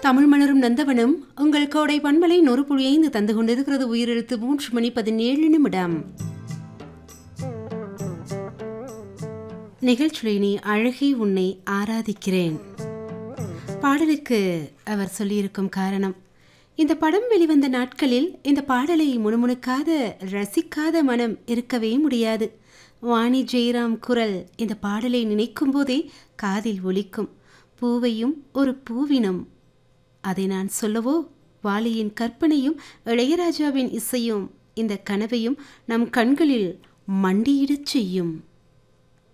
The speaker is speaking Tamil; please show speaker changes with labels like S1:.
S1: தமிழ் மலரும் நந்தவனம் உங்கள் கோடை பண்பலை நொறு புழியைந்து தந்து கொண்டிருக்கிறது உயிரெழுத்து மூன்று மணி பதினேழு நிமிடம் நிகழ்ச்சியினி அழகி உன்னை ஆராதிக்கிறேன் பாடலுக்கு அவர் சொல்லியிருக்கும் காரணம் இந்த படம் வெளிவந்த நாட்களில் இந்த பாடலை முணுமுணுக்காத ரசிக்காத மனம் இருக்கவே முடியாது வாணி ஜெயராம் குரல் இந்த பாடலை நினைக்கும் போதே காதில் ஒலிக்கும் பூவையும் ஒரு பூவினம் அதை நான் சொல்லவோ வாலியின் கற்பனையும் இளையராஜாவின் இசையும் இந்த கனவையும் நம் கண்களில் மண்டியிடச் செய்யும்